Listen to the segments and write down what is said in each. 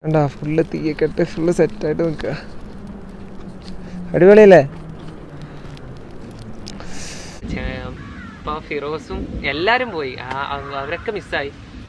കണ്ടാ ഫുള്ള് തീയൊക്കെ ഇട്ട് ഫുള്ള് സെറ്റായിട്ട് നിൽക്കുക അടിപൊളിയല്ലേ ഇപ്പൊ ഫിറോസും എല്ലാരും പോയി ആ- അവ- അവരൊക്കെ മിസ്സായി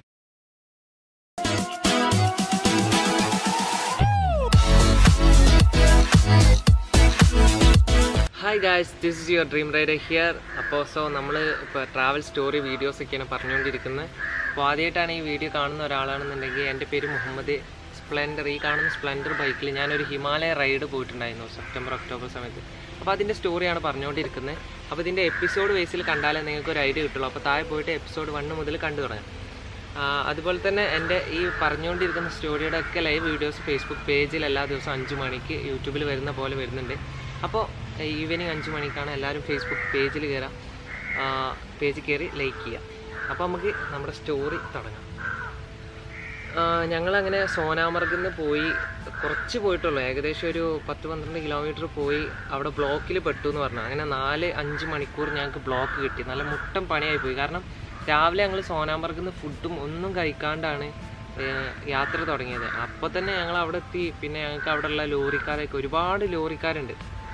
hi guys this is your dream rider here അപ്പോൾ സോ നമ്മൾ ഇപ്പോൾ ട്രാവൽ സ്റ്റോറി വീഡിയോസ് ഒക്കെയാണ് പറഞ്ഞുകൊണ്ടിരിക്കുന്നത് അപ്പോൾ ആദ്യമായിട്ടാണ് ഈ വീഡിയോ കാണുന്ന ഒരാളാണെന്നുണ്ടെങ്കിൽ എൻ്റെ പേര് മുഹമ്മദ് സ്പ്ലെൻഡർ ഈ കാണുന്ന സ്പ്ലെൻഡർ ബൈക്കിൽ ഞാനൊരു ഹിമാലയ റൈഡ് പോയിട്ടുണ്ടായിരുന്നു സെപ്റ്റംബർ ഒക്ടോബർ സമയത്ത് അപ്പോൾ അതിൻ്റെ സ്റ്റോറിയാണ് പറഞ്ഞുകൊണ്ടിരിക്കുന്നത് അപ്പോൾ ഇതിൻ്റെ എപ്പിസോഡ് ബേസിൽ കണ്ടാലേ നിങ്ങൾക്ക് ഒരു ഐഡിയ കിട്ടുള്ളൂ അപ്പോൾ താഴെ പോയിട്ട് എപ്പിസോഡ് വണ്ണ് മുതൽ കണ്ടു തുടങ്ങാം ആ, അതുപോലെ തന്നെ എൻ്റെ ഈ പറഞ്ഞുകൊണ്ടിരിക്കുന്ന സ്റ്റോറിയുടെ ഒക്കെ ലൈവ് വീഡിയോസ് ഫേസ്ബുക്ക് പേജിൽ എല്ലാ ദിവസവും അഞ്ച് മണിക്ക് യൂട്യൂബിൽ വരുന്ന പോലെ വരുന്നുണ്ട് അപ്പോൾ ഈവനിങ് അഞ്ച് മണിക്കാണ് എല്ലാവരും ഫേസ്ബുക്ക് പേജിൽ കയറാം പേജിൽ കയറി ലൈക്ക് ചെയ്യുക അപ്പോൾ നമുക്ക് നമ്മുടെ സ്റ്റോറി തുടങ്ങാം ഞങ്ങളങ്ങനെ സോനാമർഗിൽ നിന്ന് പോയി കുറച്ച് പോയിട്ടുള്ളൂ ഏകദേശം ഒരു പത്ത് പന്ത്രണ്ട് കിലോമീറ്റർ പോയി അവിടെ ബ്ലോക്കിൽ പെട്ടു എന്ന് പറഞ്ഞു അങ്ങനെ നാല് അഞ്ച് മണിക്കൂർ ഞങ്ങൾക്ക് ബ്ലോക്ക് കിട്ടി നല്ല മുട്ടം പണിയായി പോയി കാരണം രാവിലെ ഞങ്ങൾ സോനാമർഗിൽ നിന്ന് ഫുഡും ഒന്നും കഴിക്കാണ്ടാണ് ഏഹ്, യാത്ര തുടങ്ങിയത് അപ്പോൾ തന്നെ ഞങ്ങൾ അവിടെ എത്തി പിന്നെ ഞങ്ങൾക്ക് അവിടെയുള്ള ലോറിക്കാരൊക്കെ ഒരുപാട് ലോറിക്കാരുണ്ട്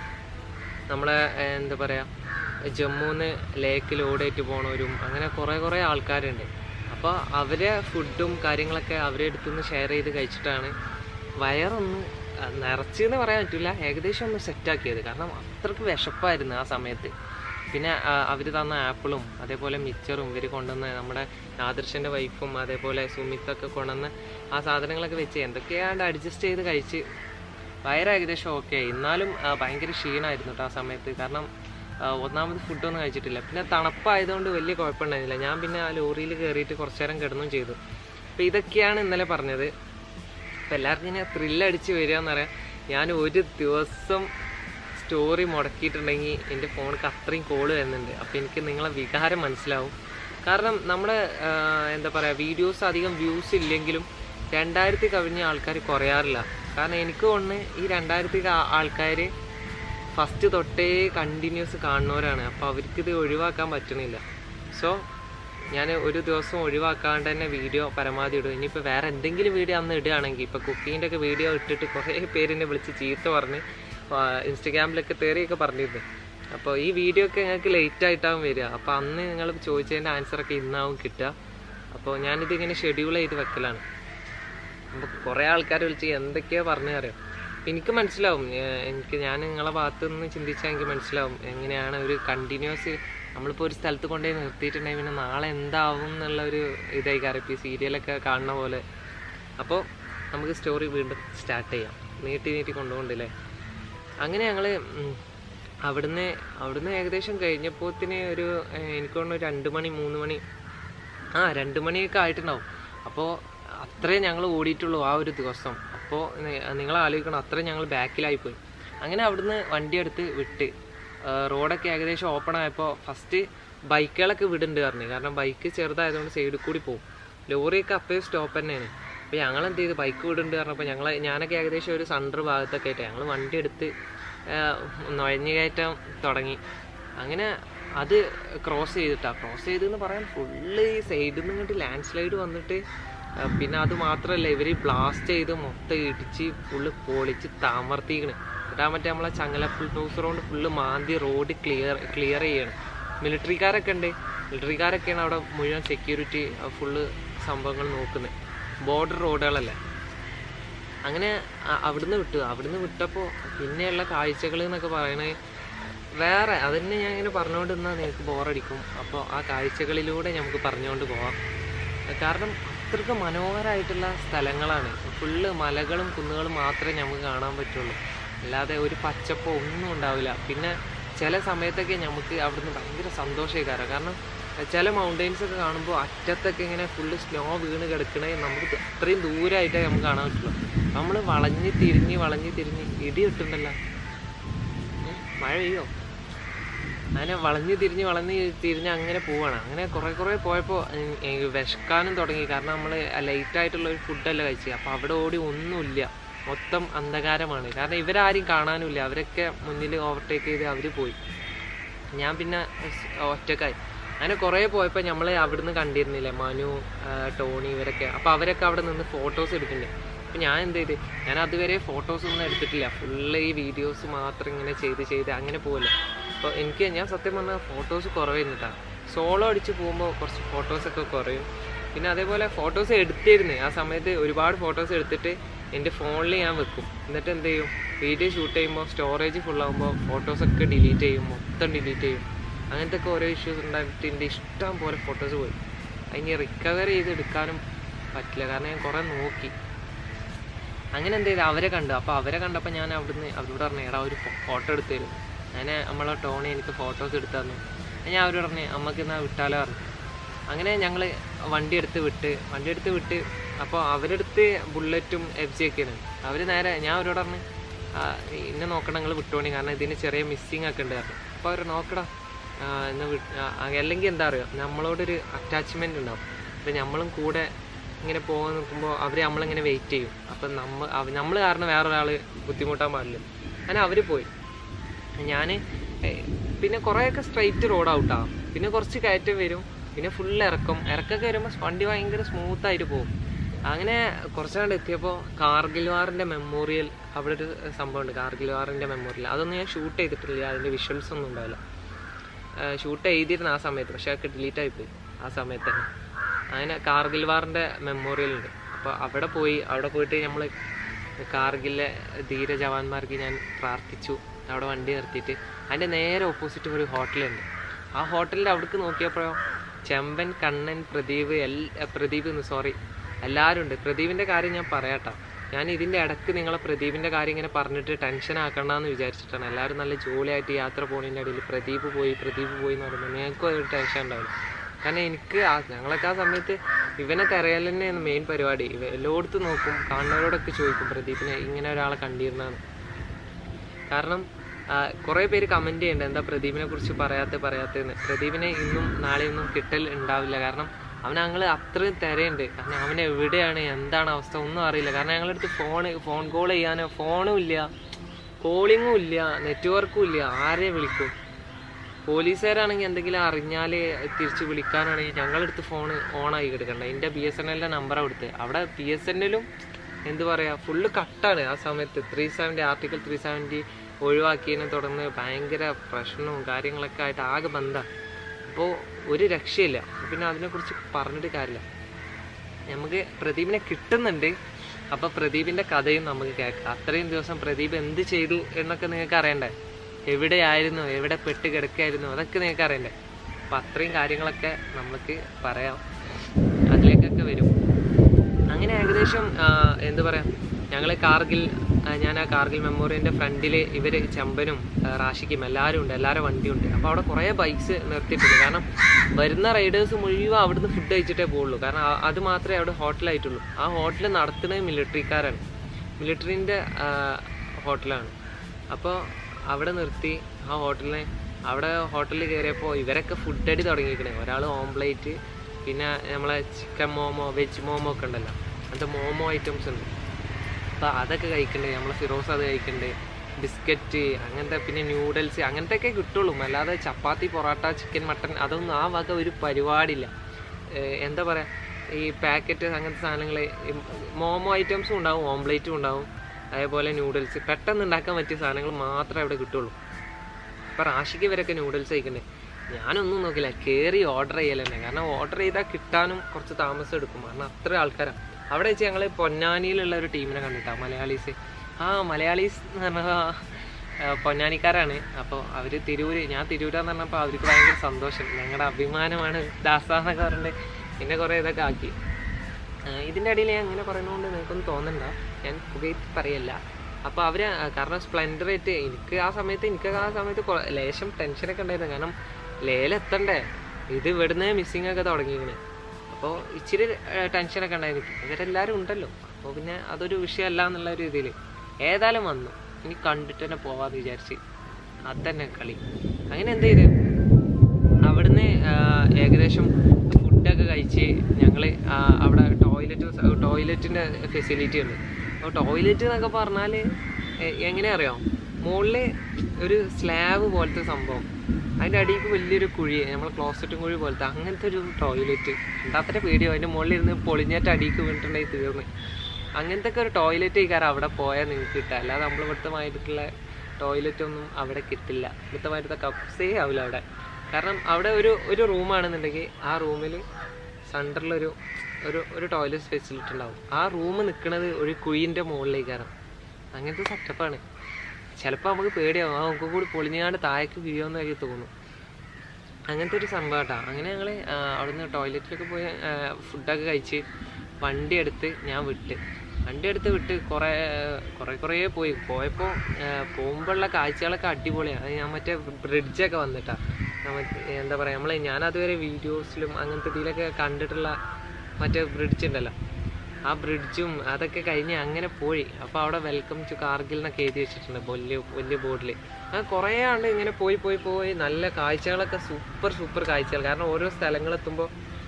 നമ്മളെ ഏഹ്, എന്താ പറയുക ജമ്മുന്ന് ലേക്ക് ലോഡായിട്ട് പോണവരും അങ്ങനെ കുറേ കുറേ ആൾക്കാരുണ്ട് അപ്പോൾ അവരെ ഫുഡും കാര്യങ്ങളൊക്കെ അവരെ അടുത്തുനിന്ന് ഷെയർ ചെയ്ത് കഴിച്ചിട്ടാണ് വയറൊന്ന് അഹ് നിറച്ചെന്ന് പറയാൻ പറ്റില്ല ഏകദേശം ഒന്ന് സെറ്റാക്കിയത് കാരണം അത്രയ്ക്ക് വിശപ്പായിരുന്നു ആ സമയത്ത് പിന്നെ അവർ തന്ന ആപ്പിളും അതേപോലെ മിച്ചറും ഇവർ കൊണ്ടുവന്ന നമ്മുടെ ആദർശൻ്റെ വൈഫും അതേപോലെ സുമിത്തൊക്കെ കൊണ്ടുവന്ന ആ സാധനങ്ങളൊക്കെ വെച്ച് എന്തൊക്കെയാണ്ട് അഡ്ജസ്റ്റ് ചെയ്ത് കഴിച്ച് വയറ് ഏകദേശം ഓക്കെ എന്നാലും ആ, ഭയങ്കര ക്ഷീണമായിരുന്നു കേട്ടോ ആ സമയത്ത് കാരണം ആ, ഒന്നാമത് ഫുഡൊന്നും കഴിച്ചിട്ടില്ല പിന്നെ തണുപ്പായതുകൊണ്ട് വലിയ കുഴപ്പമുണ്ടായിരുന്നില്ല ഞാൻ പിന്നെ ആ ലോറിയിൽ കയറിയിട്ട് കുറച്ച് നേരം കിടന്നും ചെയ്തു അപ്പോൾ ഇതൊക്കെയാണ് ഇന്നലെ പറഞ്ഞത് അപ്പോൾ എല്ലാവർക്കും ഇങ്ങനെ ത്രില്ലടിച്ച് വരിക എന്ന് പറയാം ഞാൻ ഒരു ദിവസം സ്റ്റോറി മുടക്കിയിട്ടുണ്ടെങ്കിൽ എൻ്റെ ഫോണിക്ക് അത്രയും കോള് വരുന്നുണ്ട് അപ്പോൾ എനിക്ക് നിങ്ങളെ വികാരം മനസ്സിലാവും കാരണം നമ്മുടെ ആ, എന്താ പറയുക വീഡിയോസ് അധികം വ്യൂസ് ഇല്ലെങ്കിലും രണ്ടായിരത്തി കവിഞ്ഞ ആൾക്കാർ കുറയാറില്ല കാരണം എനിക്ക് തോന്നുന്നു ഈ രണ്ടായിരത്തി ആൾക്കാർ ഫസ്റ്റ് തൊട്ടേ കണ്ടിന്യൂസ് കാണുന്നവരാണ് അപ്പോൾ അവർക്കിത് ഒഴിവാക്കാൻ പറ്റണില്ല സോ ഞാൻ ഒരു ദിവസം ഒഴിവാക്കാണ്ട് തന്നെ വീഡിയോ പരമാവധി ഇടും ഇനിയിപ്പോൾ വേറെ എന്തെങ്കിലും വീഡിയോ അന്ന് ഇടുകയാണെങ്കിൽ ഇപ്പോൾ കുക്കിങ്ങിൻ്റെ ഒക്കെ വീഡിയോ ഇട്ടിട്ട് കുറേ പേരെന്നെ വിളിച്ച് ചീത്ത പറഞ്ഞ് ഇൻസ്റ്റഗ്രാമിലൊക്കെ തേറിയൊക്കെ പറഞ്ഞിരുന്നു അപ്പോൾ ഈ വീഡിയോ ഒക്കെ ഞങ്ങൾക്ക് ലേറ്റ് ആയിട്ടാവും വരിക അപ്പോൾ അന്ന് നിങ്ങൾ ചോദിച്ചതിൻ്റെ ആൻസറൊക്കെ ഇന്നാവും കിട്ടുക അപ്പോൾ ഞാനിത് ഇങ്ങനെ ഷെഡ്യൂൾ ചെയ്ത് വെക്കലാണ് അപ്പോൾ കുറേ ആൾക്കാർ വിളിച്ച് എന്തൊക്കെയോ പറഞ്ഞു അറിയാം എനിക്ക് മനസ്സിലാവും ഏഹ് എനിക്ക് ഞാൻ നിങ്ങളെ ഭാഗത്തു നിന്ന് ചിന്തിച്ചാൽ എനിക്ക് മനസ്സിലാവും എങ്ങനെയാണ് ഒരു കണ്ടിന്യൂസ് നമ്മളിപ്പോൾ ഒരു സ്ഥലത്ത് കൊണ്ടുപോയി നിർത്തിയിട്ടുണ്ടെങ്കിൽ പിന്നെ നാളെ എന്താവും എന്നുള്ള ഒരു ഇതായി കാര്യം ഇപ്പോൾ ഈ സീരിയലൊക്കെ കാണുന്ന പോലെ അപ്പോൾ നമുക്ക് സ്റ്റോറി വീണ്ടും സ്റ്റാർട്ട് ചെയ്യാം നീട്ടി നീട്ടി കൊണ്ടുപോകണ്ടല്ലേ അങ്ങനെ ഞങ്ങൾ അവിടുന്ന് അവിടുന്ന് ഏകദേശം കഴിഞ്ഞപ്പോത്തിന് ഒരു ഏഹ് എനിക്ക് തോന്നുന്നു ഒരു രണ്ട് മണി മൂന്ന് മണി ആ രണ്ട് മണിയൊക്കെ ആയിട്ടുണ്ടാവും അപ്പോൾ അത്രേ ഞങ്ങൾ ഓടിയിട്ടുള്ളൂ ആ ഒരു ദിവസം അപ്പോൾ നിങ്ങൾ ആലോചിക്കണം അത്രയും ഞങ്ങൾ ബാക്കിലായിപ്പോയി അങ്ങനെ അവിടുന്ന് വണ്ടി എടുത്ത് വിട്ട് ആ, റോഡൊക്കെ ഏകദേശം ഓപ്പൺ ആയപ്പോൾ ഫസ്റ്റ് ബൈക്കുകളൊക്കെ വിടുന്നുണ്ട് പറഞ്ഞു കാരണം ബൈക്ക് ചെറുതായതുകൊണ്ട് സൈഡിൽ കൂടി പോകും ലോറിയൊക്കെ അപ്പേ സ്റ്റോപ്പ് തന്നെയാണ് അപ്പോൾ ഞങ്ങൾ എന്ത് ചെയ്തു ബൈക്ക് വിടുന്നുണ്ട് പറഞ്ഞപ്പോൾ ഞങ്ങൾ ഞാനൊക്കെ ഏകദേശം ഒരു സണ്ടർ ഭാഗത്തൊക്കെ ആയിട്ട് ഞങ്ങൾ വണ്ടി എടുത്ത് ആ, നുഴഞ്ഞു കയറ്റം തുടങ്ങി അങ്ങനെ അത് ക്രോസ് ചെയ്തിട്ടാ ക്രോസ് ചെയ്തെന്ന് പറയാൻ ഫുള്ള് ഈ സൈഡിൽ നിന്ന് ഇങ്ങോട്ട് ലാൻഡ് സ്ലൈഡ് വന്നിട്ട് ആ, പിന്നെ അത് മാത്രമല്ല ഇവർ ബ്ലാസ്റ്റ് ചെയ്ത് മൊത്തം ഇടിച്ച് ഫുള്ള് പൊളിച്ച് താമർത്തിക്കണ് എന്നിട്ട് ആ മറ്റേ നമ്മളെ ചങ്ങല ഫുൾ ടൂസർ കൊണ്ട് ഫുള്ള് മാന്തി റോഡ് ക്ലിയർ ക്ലിയർ ചെയ്യണം മിലിറ്ററിക്കാരൊക്കെ ഉണ്ട് മിലിറ്ററിക്കാരൊക്കെയാണ് അവിടെ മുഴുവൻ സെക്യൂരിറ്റി ഫുള്ള് സംഭവങ്ങൾ നോക്കുന്നത് ബോർഡർ റോഡുകളല്ലേ അങ്ങനെ അ- അവിടുന്ന് വിട്ടു അവിടുന്ന് വിട്ടപ്പോൾ പിന്നെയുള്ള കാഴ്ചകൾ എന്നൊക്കെ പറയണത് വേറെ അതന്നെ ഞാൻ ഇങ്ങനെ പറഞ്ഞുകൊണ്ട് നിന്നാൽ നിങ്ങൾക്ക് ബോറടിക്കും അപ്പോൾ ആ കാഴ്ചകളിലൂടെ നമുക്ക് പറഞ്ഞുകൊണ്ട് പോവാം കാരണം അത്രയ്ക്ക് മനോഹരമായിട്ടുള്ള സ്ഥലങ്ങളാണ് ഫുള്ള് മലകളും കുന്നുകളും മാത്രമേ നമുക്ക് കാണാൻ പറ്റുള്ളൂ അല്ലാതെ ഒരു പച്ചപ്പോ ഒന്നും ഉണ്ടാവില്ല പിന്നെ ചില സമയത്തൊക്കെ നമുക്ക് അവിടുന്ന് ഭയങ്കര സന്തോഷമായിക്കാരം കാരണം ചില മൗണ്ടെയിൻസ് ഒക്കെ കാണുമ്പോൾ അറ്റത്തൊക്കെ ഇങ്ങനെ ഫുള്ള് സ്നോ വീണ് കിടക്കണേ നമുക്ക് അത്രയും ദൂരമായിട്ടേ നമുക്ക് കാണാൻ പറ്റുള്ളൂ നമ്മൾ വളഞ്ഞ് തിരിഞ്ഞ് വളഞ്ഞ് തിരിഞ്ഞ് ഇടി കിട്ടുന്നല്ലോ മഴ പെയ്യോ അങ്ങനെ വളഞ്ഞ് തിരിഞ്ഞ് വളഞ്ഞ് തിരിഞ്ഞ് അങ്ങനെ പോവാണ് അങ്ങനെ കുറേ കുറേ പോയപ്പോൾ വിശക്കാനും തുടങ്ങി കാരണം നമ്മൾ ലൈറ്റ് ആയിട്ടുള്ള ഒരു ഫുഡല്ല കഴിച്ചത് അപ്പോൾ അവിടെ ഓടി ഒന്നുമില്ല മൊത്തം അന്ധകാരമാണ് കാരണം ഇവരാരും കാണാനുമില്ല അവരൊക്കെ മുന്നിൽ ഓവർടേക്ക് ചെയ്ത് അവർ പോയി ഞാൻ പിന്നെ സ് ഒറ്റക്കായി അങ്ങനെ കുറേ പോയപ്പോൾ നമ്മൾ അവിടുന്ന് കണ്ടിരുന്നില്ലേ മനു ആ, ടോണി ഇവരൊക്കെ അപ്പോൾ അവരൊക്കെ അവിടെ നിന്ന് ഫോട്ടോസ് എടുക്കുന്നുണ്ട് അപ്പം ഞാൻ എന്ത് ചെയ്ത് ഞാൻ അതുവരെ ഫോട്ടോസ് ഒന്നും എടുത്തിട്ടില്ല ഫുള്ള് ഈ വീഡിയോസ് മാത്രം ഇങ്ങനെ ചെയ്ത് ചെയ്ത് അങ്ങനെ പോകില്ല അപ്പോൾ എനിക്ക് ഞാൻ സത്യം പറഞ്ഞാൽ ഫോട്ടോസ് കുറവായിരുന്നിട്ടാണ് സോളോ അടിച്ച് പോകുമ്പോൾ കുറച്ച് ഫോട്ടോസൊക്കെ കുറയും പിന്നെ അതേപോലെ ഫോട്ടോസ് എടുത്തിരുന്നു ആ സമയത്ത് ഒരുപാട് ഫോട്ടോസ് എടുത്തിട്ട് എൻ്റെ ഫോണിൽ ഞാൻ വെക്കും എന്നിട്ട് എന്ത് ചെയ്യും വീഡിയോ ഷൂട്ട് ചെയ്യുമ്പോൾ സ്റ്റോറേജ് ഫുള്ളാകുമ്പോൾ ഫോട്ടോസൊക്കെ ഡിലീറ്റ് ചെയ്യും മൊത്തം ഡിലീറ്റ് ചെയ്യും അങ്ങനത്തെ ഒക്കെ ഓരോ ഇഷ്യൂസ് ഉണ്ടായിട്ട് എൻ്റെ ഇഷ്ടം പോലെ ഫോട്ടോസ് പോയി അതിന് റിക്കവർ ചെയ്ത് എടുക്കാനും പറ്റില്ല കാരണം ഞാൻ കുറേ നോക്കി അങ്ങനെ എന്ത് ചെയ്തു അവരെ കണ്ടു അപ്പോൾ അവരെ കണ്ടപ്പോൾ ഞാൻ അവിടുന്ന് അവരോട് പറഞ്ഞു എടാ ഒരു ഫോട്ടോ എടുത്തു തരും ഞാൻ നമ്മളെ ടോണി എനിക്ക് ഫോട്ടോസ് എടുത്തു തന്നു ഞാൻ അവരോട് പറഞ്ഞു അമ്മക്ക് എന്നാൽ വിട്ടാലോ പറഞ്ഞു അങ്ങനെ ഞങ്ങൾ വണ്ടി എടുത്ത് വിട്ട് വണ്ടി എടുത്ത് വിട്ട് അപ്പോൾ അവരെടുത്ത് ബുള്ളറ്റും എഫ് ജി ഒക്കെയാണ് അവർ നേരെ ഞാൻ അവരോട് പറഞ്ഞു "ആ, ഇന്നെ നോക്കണം നിങ്ങൾ വിട്ടോണി കാരണം ഇതിന് ചെറിയ മിസ്സിങ് ഒക്കെ ഉണ്ട് പറഞ്ഞു അപ്പോൾ അവർ നോക്കടാ ആ, എന്ന് വി- ആ, അല്ലെങ്കിൽ എന്താ അറിയോ നമ്മളോടൊരു അറ്റാച്ച്മെൻ്റ് ഉണ്ടാവും അപ്പോൾ നമ്മളും കൂടെ ഇങ്ങനെ പോകാൻ നിൽക്കുമ്പോൾ അവർ നമ്മളിങ്ങനെ വെയിറ്റ് ചെയ്യും അപ്പം നമ്മ നമ്മൾ കാരണം വേറൊരാൾ ബുദ്ധിമുട്ടാൻ പാടില്ല അങ്ങനെ അവർ പോയി ഞാൻ പിന്നെ കുറേയൊക്കെ സ്ട്രൈറ്റ് റോഡ് ഔട്ടാ പിന്നെ കുറച്ച് കയറ്റം വരും പിന്നെ ഫുൾ ഇറക്കം ഇറക്കൊക്കെ വരുമ്പോൾ വണ്ടി ഭയങ്കര സ്മൂത്ത് ആയിട്ട് പോകും അങ്ങനെ കുറച്ചാണ്ട് എത്തിയപ്പോൾ കാർഗിൽ വാറിൻ്റെ മെമ്മോറിയൽ അവിടെ ഒരു സംഭവമുണ്ട് കാർഗിൽ വാറിൻ്റെ മെമ്മോറിയൽ അതൊന്നും ഞാൻ ഷൂട്ട് ചെയ്തിട്ടില്ല അതിൻ്റെ വിഷ്വൽസ് ഒന്നും ഉണ്ടാവില്ല ഷൂട്ട് ചെയ്തിരുന്നു ആ സമയത്ത് പക്ഷേ അതൊക്കെ ഡിലീറ്റ് ആയിപ്പോയി ആ സമയത്ത് തന്നെ അങ്ങനെ കാർഗിൽ വാറിൻ്റെ മെമ്മോറിയൽ ഉണ്ട് അപ്പോൾ അവിടെ പോയി അവിടെ പോയിട്ട് നമ്മൾ കാർഗിലെ ധീര ജവാന്മാർക്ക് ഞാൻ പ്രാർത്ഥിച്ചു അവിടെ വണ്ടി നിർത്തിയിട്ട് അതിൻ്റെ നേരെ ഓപ്പോസിറ്റ് ഒരു ഹോട്ടലുണ്ട് ആ ഹോട്ടലിൻ്റെ അവിടേക്ക് നോക്കിയപ്പോഴോ ചെമ്പൻ കണ്ണൻ പ്രദീപ് എൽ പ്രദീപ് സോറി എല്ലാവരും ഉണ്ട് പ്രദീപിൻ്റെ കാര്യം ഞാൻ പറയാട്ടോ ഞാൻ ഇതിൻ്റെ ഇടയ്ക്ക് നിങ്ങളെ പ്രദീപിൻ്റെ കാര്യം ഇങ്ങനെ പറഞ്ഞിട്ട് ടെൻഷൻ ആക്കണ്ടെന്ന് വിചാരിച്ചിട്ടാണ് എല്ലാവരും നല്ല ജോളിയായിട്ട് യാത്ര പോകുന്നതിൻ്റെ ഇടയിൽ പ്രദീപ് പോയി പ്രദീപ് പോയി എന്ന് പറയുമ്പോൾ ഞങ്ങൾക്കും ഒരു ടെൻഷൻ ഉണ്ടാവില്ല കാരണം എനിക്ക് ആ ഞങ്ങളൊക്കെ ആ സമയത്ത് ഇവനെ തിരയൽ തന്നെയാണ് മെയിൻ പരിപാടി ഇവ എല്ലായിടത്തും നോക്കും കാണുന്നവരോടൊക്കെ ചോദിക്കും പ്രദീപിനെ ഇങ്ങനെ ഒരാളെ കണ്ടിരുന്നാണ് കാരണം കുറേ പേര് കമൻറ്റ് ചെയ്യുന്നുണ്ട് എന്താ പ്രദീപിനെ കുറിച്ച് പറയാത്ത പറയാത്തതെന്ന് പ്രദീപിനെ ഇന്നും നാളെയൊന്നും കിട്ടൽ ഉണ്ടാവില്ല കാരണം അവൻ ഞങ്ങൾ അത്രയും തിരയുണ്ട് കാരണം അവൻ എവിടെയാണ് എന്താണ് അവസ്ഥ ഒന്നും അറിയില്ല കാരണം ഞങ്ങളുടെ അടുത്ത് ഫോൺ ഫോൺ കോൾ ചെയ്യാനോ ഫോണും ഇല്ല കോളിങ്ങും ഇല്ല നെറ്റ്വർക്കും ഇല്ല ആരെ വിളിക്കും പോലീസുകാരാണെങ്കിൽ എന്തെങ്കിലും അറിഞ്ഞാൽ തിരിച്ച് വിളിക്കാനാണെങ്കിൽ ഞങ്ങളെടുത്ത് ഫോൺ ഓണായി കിടക്കണ്ട എൻ്റെ ബി എസ് എൻ എല്ലിൻ്റെ നമ്പറാണ് കൊടുത്ത് അവിടെ ബി എസ് എൻ എല്ലും എന്ത് പറയുക ഫുള്ള് കട്ടാണ് ആ സമയത്ത് three seventy article three seventy ഒഴിവാക്കിയതിനെ തുടർന്ന് ഭയങ്കര പ്രശ്നവും കാര്യങ്ങളൊക്കെ ആയിട്ട് ആകെ ബന്ധമാണ് അപ്പോൾ ഒരു രക്ഷയില്ല പിന്നെ അതിനെക്കുറിച്ച് പറഞ്ഞിട്ട് കാര്യമില്ല നമുക്ക് പ്രദീപിനെ കിട്ടുന്നുണ്ട് അപ്പോൾ പ്രദീപിൻ്റെ കഥയും നമുക്ക് കേൾക്കാം അത്രയും ദിവസം പ്രദീപ് എന്ത് ചെയ്തു എന്നൊക്കെ നിങ്ങൾക്ക് അറിയണ്ടേ എവിടെയായിരുന്നു എവിടെ പെട്ട് കിടക്കായിരുന്നു അതൊക്കെ നിങ്ങൾക്ക് അറിയണ്ടേ അപ്പം അത്രയും കാര്യങ്ങളൊക്കെ നമുക്ക് പറയാം അതിലേക്കൊക്കെ വരും അങ്ങനെ ഏകദേശം ആ, എന്ത് പറയാം ഞങ്ങൾ കാർഗിൽ ആ, ഞാൻ ആ കാർഗിൽ മെമ്മോറിയലിൻ്റെ ഫ്രണ്ടിൽ ഇവർ ചെമ്പനും ആ, റാഷിക്കും എല്ലാവരും ഉണ്ട് എല്ലാവരും വണ്ടിയുണ്ട് അപ്പോൾ അവിടെ കുറേ ബൈക്സ് നിർത്തിയിട്ടുണ്ട് കാരണം വരുന്ന റൈഡേഴ്സ് മുഴുവൻ അവിടുന്ന് ഫുഡ് കഴിച്ചിട്ടേ പോകുള്ളൂ കാരണം ആ- അത് മാത്രമേ അവിടെ ഹോട്ടലായിട്ടുള്ളൂ ആ ഹോട്ടൽ നടത്തുന്നത് മിലിറ്ററിക്കാരാണ് മിലിറ്ററിൻ്റെ ഹോട്ടലാണ് അപ്പോൾ അവിടെ നിർത്തി ആ ഹോട്ടലിനെ അവിടെ ഹോട്ടലിൽ കയറിയപ്പോൾ ഇവരൊക്കെ ഫുഡ് അടി തുടങ്ങിയിരിക്കണേ ഒരാൾ ഓംപ്ലേറ്റ് പിന്നെ നമ്മളെ ചിക്കൻ മോമോ വെജ് മോമോ ഒക്കെ ഉണ്ടല്ലോ അങ്ങനത്തെ മോമോ ഐറ്റംസ് ഉണ്ട് അപ്പോൾ അതൊക്കെ കഴിക്കണ്ടേ നമ്മളെ ഫിറോസ് അത് കഴിക്കണ്ടേ ബിസ്ക്കറ്റ് അങ്ങനത്തെ പിന്നെ ന്യൂഡിൽസ് അങ്ങനത്തെ ഒക്കെ കിട്ടുള്ളൂ അല്ലാതെ ചപ്പാത്തി പൊറോട്ട ചിക്കൻ മട്ടൻ അതൊന്നും ആ വക ഒരു പരിപാടിയില്ല ഏഹ് എന്താ പറയുക ഈ പാക്കറ്റ് അങ്ങനത്തെ സാധനങ്ങൾ മോമോ ഐറ്റംസും ഉണ്ടാവും ഓംപ്ലേറ്റും ഉണ്ടാവും അതേപോലെ ന്യൂഡിൽസ് പെട്ടെന്ന് ഉണ്ടാക്കാൻ പറ്റിയ സാധനങ്ങൾ മാത്രമേ അവിടെ കിട്ടുള്ളൂ ഇപ്പം റാഷിക്ക് ഇവരൊക്കെ നൂഡിൽസ് കഴിക്കണ്ടേ ഞാനൊന്നും നോക്കില്ല കയറി ഓർഡർ ചെയ്യൽ തന്നെ കാരണം ഓർഡർ ചെയ്താൽ കിട്ടാനും കുറച്ച് താമസം എടുക്കും കാരണം അത്ര ആൾക്കാരാണ് അവിടെ വെച്ച് ഞങ്ങൾ പൊന്നാനിയിലുള്ള ഒരു ടീമിനെ കണ്ടിട്ടാ മലയാളീസ് ആ മലയാളീസ് എന്ന് പറഞ്ഞാൽ ആ, പൊന്നാനിക്കാരാണ് അപ്പോൾ അവർ തിരൂര് ഞാൻ തിരൂരാന്ന് പറഞ്ഞപ്പോൾ അവർക്ക് ഭയങ്കര സന്തോഷം ഞങ്ങളുടെ അഭിമാനമാണ് ദാസ എന്നൊക്കെ പറഞ്ഞിട്ട് പിന്നെ കുറേ ഇതൊക്കെ ആക്കി ആഹ് ഇതിൻ്റെ ഇടയിൽ ഞാൻ അങ്ങനെ പറയുന്നതുകൊണ്ട് നിങ്ങൾക്കൊന്നും തോന്നണ്ട ഞാൻ പുകയത്തി പറയല്ല അപ്പോൾ അവർ കാരണം സ്പ്ലെൻഡർ ആയിട്ട് എനിക്ക് ആ സമയത്ത് എനിക്ക് ആ സമയത്ത് കൊ- ലേശം ടെൻഷനൊക്കെ ഉണ്ടായിരുന്നു കാരണം ലേലെത്തണ്ടേ ഇത് ഇവിടുന്ന് മിസ്സിങ് ഒക്കെ തുടങ്ങിയിരിക്കണേ അപ്പോൾ ഇച്ചിരി ഏഹ്, ടെൻഷനൊക്കെ ഉണ്ടായിരുന്നു ഇവരെല്ലാവരും ഉണ്ടല്ലോ അപ്പോൾ പിന്നെ അതൊരു വിഷയമല്ല എന്നുള്ള ഒരു ഇതിൽ ഏതായാലും വന്നു ഇനി കണ്ടിട്ട് തന്നെ പോവാന്ന് വിചാരിച്ച് അതന്നെ കളി അങ്ങനെ എന്ത് ചെയ്ത് അവിടുന്ന് ആ, ഏകദേശം ഫുഡൊക്കെ കഴിച്ച് ഞങ്ങൾ അവിടെ ടോയ്ലറ്റ് ടോയ്ലറ്റിൻ്റെ ഫെസിലിറ്റി ഉണ്ട് അപ്പോൾ ടോയ്ലറ്റ് എന്നൊക്കെ പറഞ്ഞാൽ എങ്ങനെ അറിയാം മുകളിൽ ഒരു സ്ലാബ് പോലത്തെ സംഭവം അതിൻ്റെ അടിയിൽ വലിയൊരു കുഴി നമ്മൾ ക്ലോസറ്റും കുഴി പോലത്തെ അങ്ങനത്തെ ഒരു ടോയ്ലറ്റ് എന്താത്ര പേടിയോ അതിൻ്റെ മുകളിൽ ഇരുന്ന് പൊളിഞ്ഞിട്ട് അടിയിക്ക് വീണിട്ടുണ്ടെങ്കിൽ തീർന്ന് അങ്ങനത്തെ ഒക്കെ ഒരു ടോയ്ലറ്റ് കാരണം അവിടെ പോയാൽ നിങ്ങൾക്ക് കിട്ടുക അല്ലാതെ നമ്മൾ ഇവിടുത്തെ മാതിരിട്ടുള്ള ടോയ്ലറ്റ് ഒന്നും അവിടെ കിട്ടില്ല ഇവിടുത്തെ മാതിരത്തെ കപ്സേ ആവില്ല അവിടെ കാരണം അവിടെ ഒരു ഒരു റൂമാണെന്നുണ്ടെങ്കിൽ ആ റൂമിൽ സെൻറ്ററിലൊരു ഒരു ഒരു ടോയ്ലറ്റ് ഫെസിലിറ്റി ഉണ്ടാവും ആ റൂം നിൽക്കുന്നത് ഒരു കുയിൻ്റെ മുകളിലേക്കാണ് അങ്ങനത്തെ സെറ്റപ്പാണ് ചിലപ്പോൾ നമുക്ക് പേടിയാവും ആ നമുക്ക് കൂടി പൊളിഞ്ഞാണ്ട് താഴേക്ക് വീഴുമെന്ന് എനിക്ക് തോന്നും അങ്ങനത്തെ ഒരു സംഭവം കേട്ടോ അങ്ങനെ ഞങ്ങൾ അവിടുന്ന് ടോയ്ലറ്റിലൊക്കെ പോയി ഫുഡൊക്കെ കഴിച്ച് വണ്ടി എടുത്ത് ഞാൻ വിട്ട് വണ്ടി എടുത്ത് വിട്ട് കുറേ കുറേ കുറേ പോയി പോയപ്പോൾ പോകുമ്പോഴുള്ള കാഴ്ചകളൊക്കെ അടിപൊളിയാണ് അത് ഞാൻ മറ്റേ ബ്രിഡ്ജൊക്കെ വന്നിട്ടാണ് എന്താ പറയുക നമ്മൾ ഞാനതുവരെ വീഡിയോസിലും അങ്ങനത്തെ ഇതിലൊക്കെ കണ്ടിട്ടുള്ള മറ്റേ ബ്രിഡ്ജ് ഉണ്ടല്ലോ ആ ബ്രിഡ്ജും അതൊക്കെ കഴിഞ്ഞ് അങ്ങനെ പോയി അപ്പോൾ അവിടെ വെൽക്കം ടു കാർഗിൽ എന്നൊക്കെ എഴുതി വെച്ചിട്ടുണ്ട് വലിയ വലിയ ബോർഡിൽ അങ്ങനെ കുറേ ആണ്ട് ഇങ്ങനെ പോയി പോയി പോയി നല്ല കാഴ്ചകളൊക്കെ സൂപ്പർ സൂപ്പർ കാഴ്ചകൾ കാരണം ഓരോ സ്ഥലങ്ങളെത്തുമ്പോൾ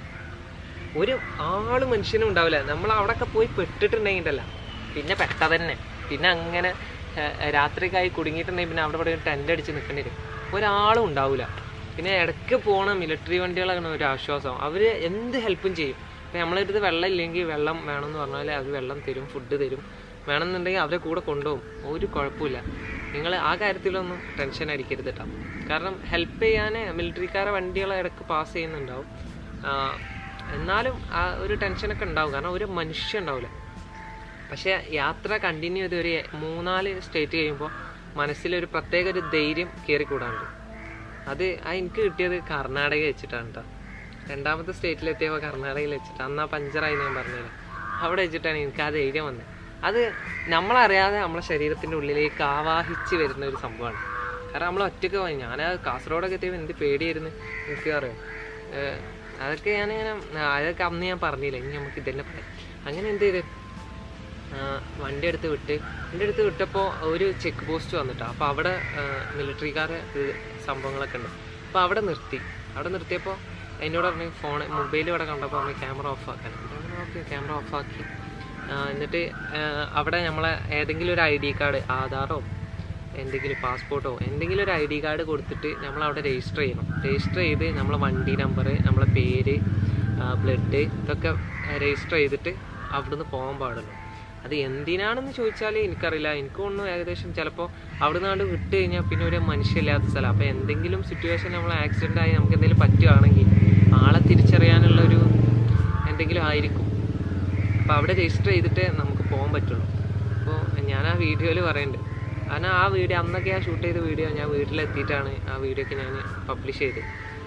ഒരു ആള് മനുഷ്യനും ഉണ്ടാവില്ല നമ്മൾ അവിടെയൊക്കെ പോയി പെട്ടിട്ടുണ്ടെങ്കിലല്ല പിന്നെ പെട്ട തന്നെ പിന്നെ അങ്ങനെ ഏഹ്, രാത്രിക്കായി കുടുങ്ങിയിട്ടുണ്ടെങ്കിൽ പിന്നെ അവിടെ ഇവിടെ ടെൻ്റ് അടിച്ച് നിൽക്കേണ്ടി വരും ഒരാളും ഉണ്ടാവില്ല പിന്നെ ഇടയ്ക്ക് പോണ മിലിറ്ററി വണ്ടികളാണ് ഒരു ആശ്വാസം അവർ എന്ത് ഹെൽപ്പും ചെയ്യും ഇപ്പം നമ്മളടുത്ത് വെള്ളം ഇല്ലെങ്കിൽ വെള്ളം വേണമെന്ന് പറഞ്ഞാൽ അവർ വെള്ളം തരും ഫുഡ് തരും വേണമെന്നുണ്ടെങ്കിൽ അവരെ കൂടെ കൊണ്ടുപോകും ഒരു കുഴപ്പമില്ല നിങ്ങൾ ആ കാര്യത്തിലൊന്നും ടെൻഷൻ അടിക്കരുത് കേട്ടോ കാരണം ഹെൽപ്പ് ചെയ്യാൻ മിലിറ്ററിക്കാരെ വണ്ടികൾ ഇടയ്ക്ക് പാസ് ചെയ്യുന്നുണ്ടാവും ആ, എന്നാലും ആ ഒരു ടെൻഷനൊക്കെ ഉണ്ടാവും കാരണം ഒരു മനുഷ്യൻ ഉണ്ടാവില്ല പക്ഷേ യാത്ര കണ്ടിന്യൂ ചെയ്ത് ഒരു മൂന്നാല് സ്റ്റേറ്റ് കഴിയുമ്പോൾ മനസ്സിലൊരു പ്രത്യേക ഒരു ധൈര്യം കയറിക്കൂടാണ്ട് അത് ആ എനിക്ക് കിട്ടിയത് കർണാടക വെച്ചിട്ടാണ് കേട്ടോ രണ്ടാമത്തെ സ്റ്റേറ്റിലെത്തിയപ്പോൾ കർണാടകയിൽ വെച്ചിട്ട് അന്ന് ആ പഞ്ചറായി ഞാൻ പറഞ്ഞില്ല അവിടെ വെച്ചിട്ടാണ് എനിക്ക് ആ ധൈര്യം വന്നത് അത് നമ്മളറിയാതെ നമ്മളെ ശരീരത്തിൻ്റെ ഉള്ളിലേക്ക് ആവാഹിച്ച് വരുന്ന ഒരു സംഭവമാണ് കാരണം നമ്മൾ ഒറ്റയ്ക്ക് പോയി ഞാൻ ആ കാസർഗോഡൊക്കെ എത്തിയപ്പോൾ എന്ത് പേടിയായിരുന്നു എനിക്ക് അറിയാം ഏഹ് അതൊക്കെ ഞാനിങ്ങനെ ആ, അതൊക്കെ അന്ന് ഞാൻ പറഞ്ഞില്ല ഇനി നമുക്ക് ഇതന്നെ പറയാം അങ്ങനെ എന്ത് ചെയ്ത് ആ, വണ്ടി എടുത്ത് വിട്ട് വണ്ടി എടുത്ത് വിട്ടപ്പോൾ ഒരു ചെക്ക് പോസ്റ്റ് വന്നിട്ടാ അപ്പോൾ അവിടെ മിലിറ്ററിക്കാരെ സംഭവങ്ങളൊക്കെ ഉണ്ട് അപ്പോൾ അവിടെ നിർത്തി അവിടെ നിർത്തിയപ്പോൾ എന്നോട് പറഞ്ഞു ഫോൺ മൊബൈൽ ഇവിടെ കണ്ടപ്പോൾ പറഞ്ഞു ക്യാമറ ഓഫ് ആക്കാൻ ഓക്കെ ക്യാമറ ഓഫ് ആക്കി ആ, എന്നിട്ട് ആ, അവിടെ നമ്മളെ ഏതെങ്കിലും ഒരു ഐ ഡി കാർഡ് ആധാറോ എന്തെങ്കിലും പാസ്പോർട്ടോ എന്തെങ്കിലും ഒരു ഐ ഡി കാർഡ് കൊടുത്തിട്ട് നമ്മൾ അവിടെ രജിസ്റ്റർ ചെയ്യണം രജിസ്റ്റർ ചെയ്ത് നമ്മളെ വണ്ടി നമ്പർ നമ്മളെ പേര് ബ്ലഡ് ഇതൊക്കെ രജിസ്റ്റർ ചെയ്തിട്ട് അവിടുന്ന് പോകാൻ പാടുള്ളൂ അത് എന്തിനാണെന്ന് ചോദിച്ചാൽ എനിക്കറിയില്ല എനിക്ക് തോന്നുന്നു ഏകദേശം ചിലപ്പോൾ അവിടെ നിന്നാണ്ട് വിട്ട് കഴിഞ്ഞാൽ പിന്നെ ഒരു മനുഷ്യമില്ലാത്ത സ്ഥലം അപ്പോൾ എന്തെങ്കിലും സിറ്റുവേഷൻ നമ്മൾ ആക്സിഡൻ്റ് ആയി നമുക്ക് എന്തെങ്കിലും പറ്റുകയാണെങ്കിൽ ആളെ തിരിച്ചറിയാനുള്ള ഒരു എന്തെങ്കിലും ആയിരിക്കും അപ്പോൾ അവിടെ രജിസ്റ്റർ ചെയ്തിട്ടേ നമുക്ക് പോകാൻ പറ്റുള്ളൂ അപ്പോൾ ഞാൻ ആ വീഡിയോയിൽ പറയുന്നുണ്ട് കാരണം ആ വീഡിയോ അന്നൊക്കെ ഞാൻ ഷൂട്ട് ചെയ്ത വീഡിയോ ഞാൻ വീട്ടിലെത്തിയിട്ടാണ് ആ വീഡിയോ ഒക്കെ ഞാൻ പബ്ലിഷ് ചെയ്തത്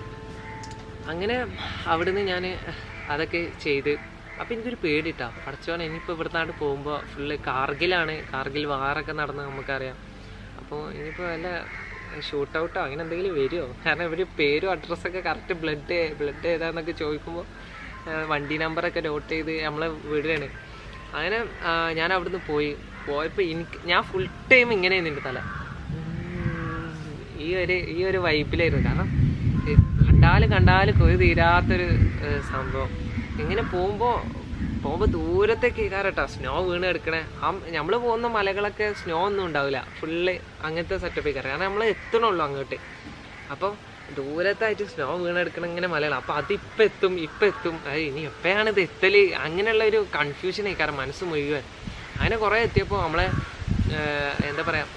അങ്ങനെ അവിടുന്ന് ഞാൻ അതൊക്കെ ചെയ്ത് അപ്പം എനിക്കൊരു പേടിട്ടാ പഠിച്ചോനെ ഇനിയിപ്പോൾ ഇവിടുന്നാണ്ട് പോകുമ്പോൾ ഫുള്ള് കാർഗിലാണ് കാർഗിൽ വാറൊക്കെ നടന്ന് നമുക്കറിയാം അപ്പോൾ ഇനിയിപ്പോൾ വല്ല ഷൂട്ട് ഔട്ടോ അങ്ങനെ എന്തെങ്കിലും വരുമോ കാരണം ഇവർ പേരും അഡ്രസ്സൊക്കെ കറക്റ്റ് ബ്ലഡ് ബ്ലഡ് ഏതാന്നൊക്കെ ചോദിക്കുമ്പോൾ വണ്ടി നമ്പറൊക്കെ നോട്ട് ചെയ്ത് നമ്മളെ വിടുകയാണ് അങ്ങനെ ആ, ഞാൻ അവിടുന്ന് പോയി പോയപ്പോൾ എനിക്ക് ഞാൻ ഫുൾ ടൈം ഇങ്ങനെയായിരുന്നു എൻ്റെ തല ഉം, ഈ ഒരു ഈ ഒരു വൈബിലായിരുന്നു കാരണം ഏ, കണ്ടാലും കണ്ടാലും കൊതി തീരാത്തൊരു ഏ, സംഭവം ഇങ്ങനെ പോകുമ്പോൾ പോകുമ്പോൾ ദൂരത്തേക്ക് കേൾക്കാറട്ടോ സ്നോ വീണ് കിടക്കണേ ആ നമ്മൾ പോകുന്ന മലകളൊക്കെ സ്നോ ഒന്നും ഉണ്ടാവില്ല ഫുള്ള് അങ്ങനത്തെ സെറ്റപ്പ് കയറി കാരണം നമ്മൾ എത്തണുള്ളൂ അങ്ങോട്ട് അപ്പം ദൂരത്തായിട്ട് സ്നോ വീണ് കിടക്കണ ഇങ്ങനെ മലകളാണ് അപ്പം അത് ഇപ്പം എത്തും ഇപ്പം എത്തും അത് ഇനി എപ്പോഴാണ് ഇത് എത്തല് അങ്ങനെയുള്ള ഒരു കൺഫ്യൂഷൻ ആയിക്കാരം മനസ്സ് മുഴുവൻ അങ്ങനെ കുറേ എത്തിയപ്പോൾ നമ്മളെ ഏ, എന്താ പറയുക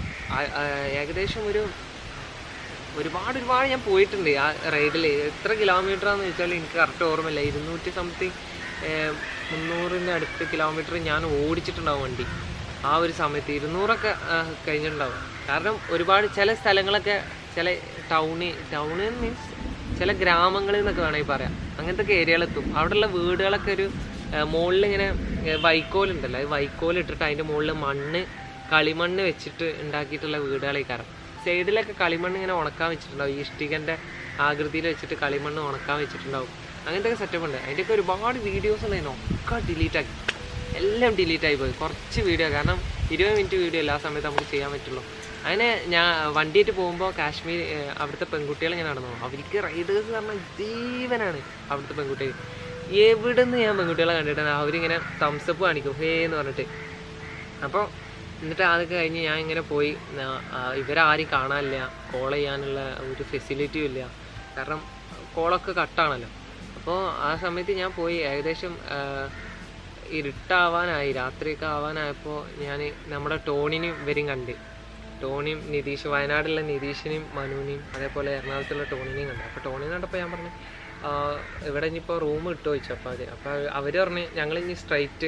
ഏകദേശം ഒരു ഒരുപാട് ഒരുപാട് ഞാൻ പോയിട്ടുണ്ട് ആ റൈഡിൽ എത്ര കിലോമീറ്റർ ആണെന്ന് ചോദിച്ചാൽ എനിക്ക് കറക്റ്റ് ഓർമ്മയില്ല ഇരുന്നൂറ്റി സംതിങ് മുന്നൂറിൻ്റെ അടുത്ത് കിലോമീറ്റർ ഞാൻ ഓടിച്ചിട്ടുണ്ടാവും വണ്ടി ആ ഒരു സമയത്ത് ഇരുന്നൂറൊക്കെ ആ, കഴിഞ്ഞിട്ടുണ്ടാവും കാരണം ഒരുപാട് ചില സ്ഥലങ്ങളൊക്കെ ചില ടൗണ് ടൗണ് മീൻസ് ചില ഗ്രാമങ്ങളിൽ നിന്നൊക്കെ വേണമെങ്കിൽ പറയാം അങ്ങനത്തെ ഒക്കെ ഏരിയകളെത്തും അവിടെയുള്ള വീടുകളൊക്കെ ഒരു മുകളിൽ ഇങ്ങനെ വൈക്കോലുണ്ടല്ലോ ഈ വൈക്കോൽ ഇട്ടിട്ട് അതിൻ്റെ മുകളിൽ മണ്ണ് കളിമണ്ണ് വെച്ചിട്ട് ഉണ്ടാക്കിയിട്ടുള്ള വീടുകളേക്കാരം സൈഡിലൊക്കെ കളിമണ്ണ് ഇങ്ങനെ ഉണക്കാൻ വെച്ചിട്ടുണ്ടാവും ഈ ഇഷ്ടികൻ്റെ ആകൃതിയിൽ വെച്ചിട്ട് കളിമണ്ണ് ഉണക്കാൻ വെച്ചിട്ടുണ്ടാവും അങ്ങനത്തെ ഒക്കെ സെറ്റപ്പ് ഉണ്ട് അതിൻ്റെയൊക്കെ ഒരുപാട് വീഡിയോസ് ഉണ്ടായിരുന്നു ഒക്കെ ഡിലീറ്റ് ആക്കി എല്ലാം ഡിലീറ്റ് ആയി പോയി കുറച്ച് വീഡിയോ കാരണം ഇരുപത് മിനിറ്റ് വീഡിയോ എല്ലാ സമയത്ത് നമുക്ക് ചെയ്യാൻ പറ്റുള്ളൂ അങ്ങനെ ഞാൻ വണ്ടിയായിട്ട് പോകുമ്പോൾ കാശ്മീർ ഏഹ്, അവിടുത്തെ പെൺകുട്ടികൾ ഇങ്ങനെ നടന്നു അവർക്ക് റൈഡേഴ്സ് പറഞ്ഞാൽ ജീവനാണ് അവിടുത്തെ പെൺകുട്ടികൾ എവിടെ നിന്ന് ഞാൻ പെൺകുട്ടികളെ കണ്ടിട്ടാണ് അവരിങ്ങനെ തംസപ്പ് കാണിക്കും ഹേ എന്ന് പറഞ്ഞിട്ട് അപ്പോൾ എന്നിട്ട് അതൊക്കെ കഴിഞ്ഞ് ഞാൻ ഇങ്ങനെ പോയി ആ, ആ, ഇവരാരും കാണാനില്ല കോൾ ചെയ്യാനുള്ള ഒരു ഫെസിലിറ്റിയും ഇല്ല കാരണം കോളൊക്കെ കട്ടാണല്ലോ അപ്പോൾ ആ സമയത്ത് ഞാൻ പോയി ഏകദേശം ആ, ഇരുട്ടാവാനായി രാത്രിയൊക്കെ ആവാനായപ്പോൾ ഞാൻ നമ്മുടെ ടോണിനെയും ഇവരും കണ്ട് ടോണിയും നിതീഷ് വയനാട്ടിലുള്ള നിതീഷിനെയും മനുവിനെയും അതേപോലെ എറണാകുളത്തുള്ള ടോണിനെയും കണ്ടു അപ്പോൾ ടോണിനെ കണ്ടപ്പോൾ ഞാൻ പറഞ്ഞു "ആ, ഇവിടെ ഇനിയിപ്പോൾ റൂം കിട്ടുമോ ചോദിച്ചു അപ്പോൾ അത് അപ്പോൾ അവർ പറഞ്ഞ് ഞങ്ങൾ ഇനി സ്ട്രൈറ്റ്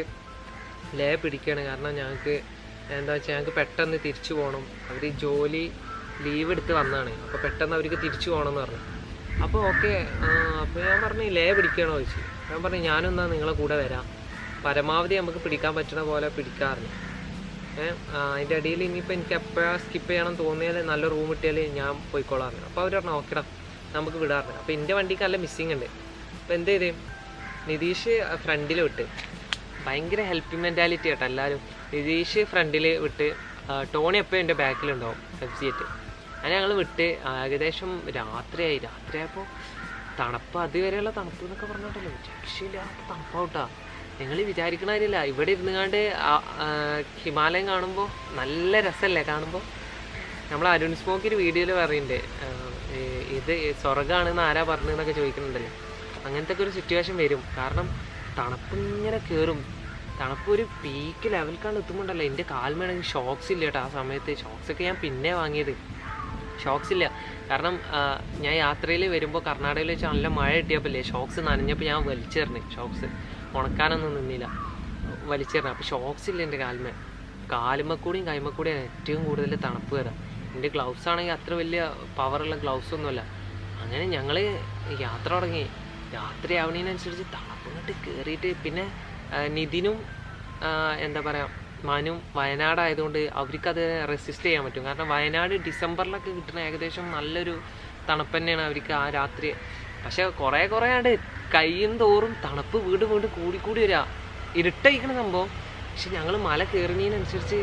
ലേ പിടിക്കുകയാണ് കാരണം ഞങ്ങൾക്ക് എന്താ വെച്ചാൽ ഞങ്ങൾക്ക് പെട്ടെന്ന് തിരിച്ചു പോകണം അവർ ജോലി ലീവ് എടുത്ത് വന്നതാണ് അപ്പോൾ പെട്ടെന്ന് അവർക്ക് തിരിച്ചു പോകണം എന്ന് പറഞ്ഞു അപ്പോൾ ഓക്കെ അപ്പോൾ ഞാൻ പറഞ്ഞു ലേ പിടിക്കണോ ചോദിച്ചു ഞാൻ പറഞ്ഞു ഞാനെന്നാ നിങ്ങളെ കൂടെ വരാം പരമാവധി നമുക്ക് പിടിക്കാൻ പറ്റുന്ന പോലെ പിടിക്കാറുണ്ട് ഏഹ് അതിൻ്റെ ഇടയിൽ ഇനിയിപ്പോൾ എനിക്ക് എപ്പോഴാണ് സ്കിപ്പ് ചെയ്യണം തോന്നിയാൽ നല്ല റൂം കിട്ടിയാൽ ഞാൻ പോയിക്കോളാറുണ്ട് അപ്പോൾ അവർ പറഞ്ഞു ഓക്കെടാ നമുക്ക് വിടാറുണ്ട് അപ്പോൾ എൻ്റെ വണ്ടിക്ക് നല്ല മിസ്സിങ് ഉണ്ട് അപ്പോൾ എന്ത് ചെയ്തേ നിതീഷ് ഫ്രണ്ടിൽ വിട്ട് ഭയങ്കര ഹെൽപ്പിംഗ് മെൻറ്റാലിറ്റി കേട്ടോ എല്ലാവരും നിതീഷ് ഫ്രണ്ടിൽ വിട്ട് ആ, ടോണി എപ്പോഴും എൻ്റെ ബാക്കിലുണ്ടാവും എഫ് സി എറ്റ് അങ്ങനെ ഞങ്ങൾ വിട്ട് ഏകദേശം രാത്രിയായി രാത്രിയായപ്പോൾ തണുപ്പ് അതുവരെയുള്ള തണുപ്പ് എന്നൊക്കെ പറഞ്ഞിട്ടല്ലോ രക്ഷയില്ലാത്ത തണുപ്പാവട്ടാ നിങ്ങൾ വിചാരിക്കണ കാര്യമില്ല ഇവിടെ ഇരുന്നുകാണ്ട് ആ- ആ, ഹിമാലയം കാണുമ്പോൾ നല്ല രസമല്ലേ കാണുമ്പോൾ നമ്മൾ അരുൺ സ്മോക്കിൽ വീഡിയോയിൽ പറയുന്നുണ്ട് ആ, ഈ- ഇത് സ്വർഗ്ഗമാണെന്ന് ആരാ പറഞ്ഞതെന്നൊക്കെ ചോദിക്കുന്നുണ്ടല്ലോ അങ്ങനത്തെ ഒക്കെ ഒരു സിറ്റുവേഷൻ വരും കാരണം തണുപ്പ് ഇങ്ങനെ കയറും തണുപ്പ് ഒരു പീക്ക് ലെവൽക്കാണ് എത്തുമ്പോണ്ടല്ലോ എൻ്റെ കാൽമേണെങ്കിൽ ഷോക്സ് ഇല്ല കേട്ടോ ആ സമയത്ത് ഷോക്സ് ഒക്കെ ഞാൻ പിന്നെ വാങ്ങിയത് ഷോക്സ് ഇല്ല കാരണം ആ, ഞാൻ യാത്രയിൽ വരുമ്പോൾ കർണാടകയിൽ വെച്ച് നല്ല മഴ കിട്ടിയപ്പോൾ ഷോക്സ് നനഞ്ഞപ്പോൾ ഞാൻ വലിച്ചെറിഞ്ഞു ഷോക്സ് ഉണക്കാനൊന്നും നിന്നില്ല വലിച്ചെറിഞ്ഞു അപ്പോൾ ഷോക്സ് ഇല്ല എൻ്റെ കാൽമേ കാലുമ്മക്കൂടിയും കൈമക്കൂടിയാണ് ഏറ്റവും കൂടുതൽ തണുപ്പ് വരാം എൻ്റെ ഗ്ലൗസ് ആണെങ്കിൽ അത്ര വലിയ പവറുള്ള ഗ്ലൗസ് ഒന്നുമല്ല അങ്ങനെ ഞങ്ങൾ യാത്ര തുടങ്ങി രാത്രി ആവണതിനനുസരിച്ച് തണുപ്പ് ഇങ്ങോട്ട് കയറിയിട്ട് പിന്നെ ആ, നിതിനും ആ, എന്താ പറയുക മനും വയനാടായതുകൊണ്ട് അവർക്കത് റെസിസ്റ്റ് ചെയ്യാൻ പറ്റും കാരണം വയനാട് ഡിസംബറിലൊക്കെ കിട്ടുന്ന ഏകദേശം നല്ലൊരു തണുപ്പ് തന്നെയാണ് അവർക്ക് ആ രാത്രി പക്ഷെ കുറേ കുറേ ആണ്ട് കയ്യും തോറും തണുപ്പ് വീണ്ടും വീണ്ടും കൂടി കൂടി വരിക ഇരുട്ടയിക്കണ സംഭവം പക്ഷെ ഞങ്ങൾ മല കയറുന്നതിനനുസരിച്ച്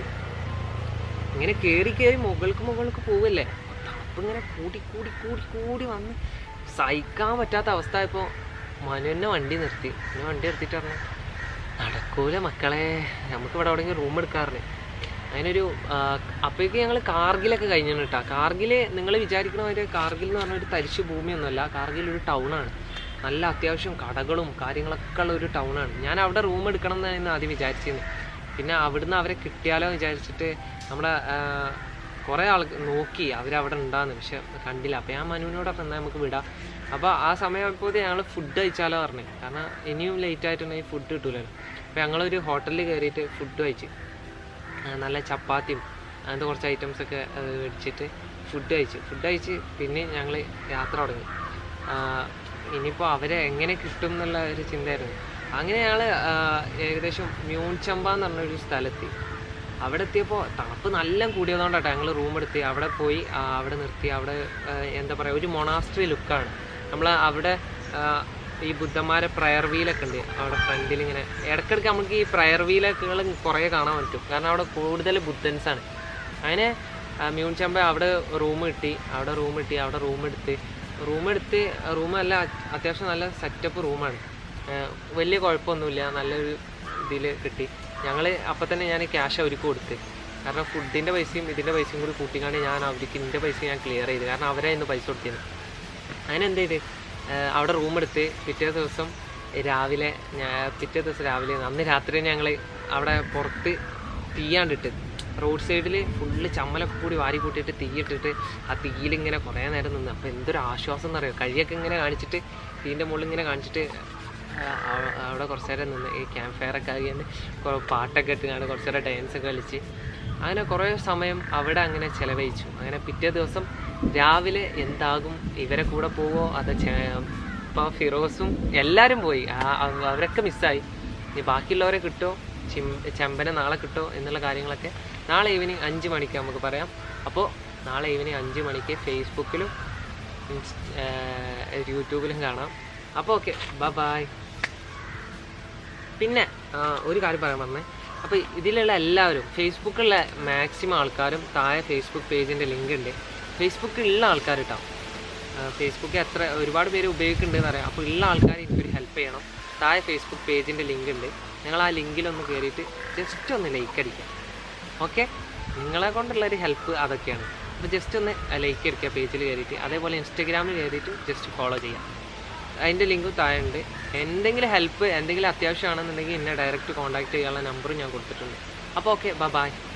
ഇങ്ങനെ കയറി കയറി മുകൾക്ക് മുകൾക്ക് പോവല്ലേ തണുപ്പ് ഇങ്ങനെ കൂടി കൂടി കൂടി കൂടി വന്ന് സഹിക്കാൻ പറ്റാത്ത അവസ്ഥ ആയപ്പോൾ മനു എന്നെ വണ്ടി നിർത്തി എന്നെ വണ്ടി നിർത്തിയിട്ട് പറഞ്ഞു നടക്കൂല മക്കളെ നമുക്ക് ഇവിടെ എവിടെയെങ്കിലും റൂം എടുക്കാറില്ല അതിനൊരു അപ്പോഴേക്ക് ഞങ്ങൾ കാർഗിലൊക്കെ കഴിഞ്ഞാണ് കേട്ടോ കാർഗിൽ നിങ്ങൾ വിചാരിക്കണ മാതിരി കാർഗിൽ എന്ന് പറഞ്ഞ ഒരു തരിശു ഭൂമിയൊന്നുമല്ല കാർഗിൽ ഒരു ടൗണാണ് നല്ല അത്യാവശ്യം കടകളും കാര്യങ്ങളൊക്കെ ഉള്ള ഒരു ടൗണാണ് ഞാൻ അവിടെ റൂം എടുക്കണം എന്നായിരുന്നു ആദ്യം വിചാരിച്ചിരുന്നത് പിന്നെ അവിടുന്ന് അവരെ കിട്ടിയാലോ എന്ന് വിചാരിച്ചിട്ട് നമ്മുടെ കുറേ ആൾ നോക്കി അവരവിടെ ഉണ്ടാന്ന് പക്ഷെ കണ്ടില്ല അപ്പോൾ ഞാൻ മനുവിനോട് പറഞ്ഞു എന്നാൽ നമുക്ക് വിടാം അപ്പോൾ ആ സമയമായപ്പോൾ ഞങ്ങൾ ഫുഡ് കഴിച്ചാലോ പറഞ്ഞു കാരണം ഇനിയും ലേറ്റ് ആയിട്ടുണ്ടെങ്കിൽ ഫുഡ് കിട്ടൂലല്ലോ അപ്പോൾ ഞങ്ങളൊരു ഹോട്ടലിൽ കയറിയിട്ട് ഫുഡ് കഴിച്ച് ആ, നല്ല ചപ്പാത്തിയും അങ്ങനത്തെ കുറച്ച് ഐറ്റംസ് ഒക്കെ മേടിച്ചിട്ട് ഫുഡ് കഴിച്ച് ഫുഡ് കഴിച്ച് പിന്നെ ഞങ്ങൾ യാത്ര തുടങ്ങി ഇനിയിപ്പോൾ അവരെ എങ്ങനെ കിട്ടും എന്നുള്ള ഒരു ചിന്തയായിരുന്നു അങ്ങനെ ഞങ്ങൾ ഏകദേശം മ്യൂൺചമ്പ എന്ന് പറഞ്ഞൊരു സ്ഥലത്തി അവിടെ എത്തിയപ്പോൾ തണുപ്പ് നല്ല കൂടിയതുകൊണ്ടാട്ടോ ഞങ്ങൾ റൂം എടുത്ത് അവിടെ പോയി ആ, അവിടെ നിർത്തി അവിടെ ആ, എന്താ പറയുക ഒരു മൊണാസ്ട്രി ലുക്കാണ് നമ്മൾ അവിടെ ആ, ഈ ബുദ്ധന്മാരെ പ്രയർ വീലൊക്കെ ഉണ്ട് അവിടെ ഫ്രണ്ടിൽ ഇങ്ങനെ ഇടയ്ക്കിടയ്ക്ക് നമുക്ക് ഈ പ്രയർ വീലൊക്കെ കുറേ കാണാൻ പറ്റും കാരണം അവിടെ കൂടുതൽ ബുദ്ധൻസ് ആണ് അങ്ങനെ മ്യൂൺ ചമ്പ അവിടെ റൂം കിട്ടി അവിടെ റൂം കിട്ടി അവിടെ റൂം എടുത്ത് റൂം എടുത്ത് റൂം നല്ല അത്യാവശ്യം നല്ല സെറ്റപ്പ് റൂമാണ് വലിയ കുഴപ്പമൊന്നുമില്ല നല്ലൊരു ഇതിൽ കിട്ടി ഞങ്ങൾ അപ്പം തന്നെ ഞാൻ ക്യാഷ് അവർക്ക് കൊടുത്ത് കാരണം ഫുഡിൻ്റെ പൈസയും ഇതിൻ്റെ പൈസയും കൂടി കൂട്ടിക്കാണ്ട് ഞാൻ അവർക്ക് ഇതിൻ്റെ പൈസ ഞാൻ ക്ലിയർ ചെയ്ത് കാരണം അവരെ ഇന്ന് പൈസ കൊടുത്തിരുന്നു അങ്ങനെ എന്ത് ചെയ്ത് ഏഹ് അവിടെ റൂം എടുത്ത് പിറ്റേ ദിവസം രാവിലെ ഞാ- പിറ്റേ ദിവസം രാവിലെ അന്ന് രാത്രി ഞങ്ങൾ അവിടെ പുറത്ത് തീയാണ്ടിട്ട് റോഡ് സൈഡിൽ ഫുള്ള് ചമ്മലൊക്കെ കൂടി വാരി കൂട്ടിയിട്ട് തീയിട്ടിട്ട് ആ തീയിലിങ്ങനെ കുറേ നേരം നിന്ന് അപ്പോൾ എന്തൊരു ആശ്വാസം എന്നറിയോ കഴിയൊക്കെ ഇങ്ങനെ കാണിച്ചിട്ട് തീൻ്റെ മുകളിൽ ഇങ്ങനെ കാണിച്ചിട്ട് ആ, അവ- അവിടെ കുറച്ച് നേരം നിന്ന് ഈ ക്യാമ്പ് ഫയർ ഒക്കെ ആകിയാണ്ട് കുറേ പാട്ടൊക്കെ ഇട്ട് കാണും കുറച്ച് നേരം ഡാൻസ് ഒക്കെ കളിച്ച് അങ്ങനെ കുറേ സമയം അവിടെ അങ്ങനെ ചിലവഴിച്ചു അങ്ങനെ പിറ്റേ ദിവസം രാവിലെ എന്താകും ഇവരെ കൂടെ പോവോ അത് ഇപ്പോൾ ഫിറോസും എല്ലാവരും പോയി ആ- അവ- അവരൊക്കെ മിസ്സായി ഇനി ബാക്കിയുള്ളവരെ കിട്ടുമോ ചിം ചെമ്പനെ നാളെ കിട്ടുമോ എന്നുള്ള കാര്യങ്ങളൊക്കെ നാളെ ഈവനിങ് അഞ്ച് മണിക്ക് നമുക്ക് പറയാം അപ്പോൾ നാളെ ഈവനിങ് അഞ്ച് മണിക്ക് ഫേസ്ബുക്കിലും ഇൻസ്- ഏർ യൂട്യൂബിലും കാണാം അപ്പോൾ ഓക്കെ ബൈ ബായ് പിന്നെ ആ, ഒരു കാര്യം പറയാൻ പറഞ്ഞേ അപ്പോൾ ഇതിലുള്ള എല്ലാവരും ഫേസ്ബുക്കിലുള്ള മാക്സിമം ആൾക്കാരും താഴെ ഫേസ്ബുക്ക് പേജിൻ്റെ ലിങ്ക് ഉണ്ട് ഫേസ്ബുക്കിൽ ഉള്ള ആൾക്കാർ കേട്ടോ ഫേസ്ബുക്ക് എത്ര ഒരുപാട് പേര് ഉപയോഗിക്കുന്നുണ്ടെന്ന് അറിയാം അപ്പോൾ ഉള്ള ആൾക്കാർ എനിക്കൊരു ഹെൽപ്പ് ചെയ്യണം താഴെ ഫേസ്ബുക്ക് പേജിൻ്റെ ലിങ്ക് ഉണ്ട് നിങ്ങൾ ആ ലിങ്കിലൊന്ന് കയറിയിട്ട് ജസ്റ്റ് ഒന്ന് ലൈക്ക് അടിക്കാം ഓക്കെ നിങ്ങളെ കൊണ്ടുള്ള ഒരു ഹെൽപ്പ് അതൊക്കെയാണ് അപ്പോൾ ജസ്റ്റ് ഒന്ന് ലൈക്ക് അടിക്കുക പേജിൽ കയറിയിട്ട് അതേപോലെ ഇൻസ്റ്റഗ്രാമിൽ കയറിയിട്ട് ജസ്റ്റ് ഫോളോ ചെയ്യാം അതിൻ്റെ ലിങ്കും താഴെ ഉണ്ട് എന്തെങ്കിലും ഹെൽപ്പ് എന്തെങ്കിലും അത്യാവശ്യമാണെന്നുണ്ടെങ്കിൽ എന്നെ ഡയറക്റ്റ് കോൺടാക്ട് ചെയ്യാനുള്ള നമ്പറും ഞാൻ കൊടുത്തിട്ടുണ്ട് അപ്പോൾ ഓക്കെ ബൈ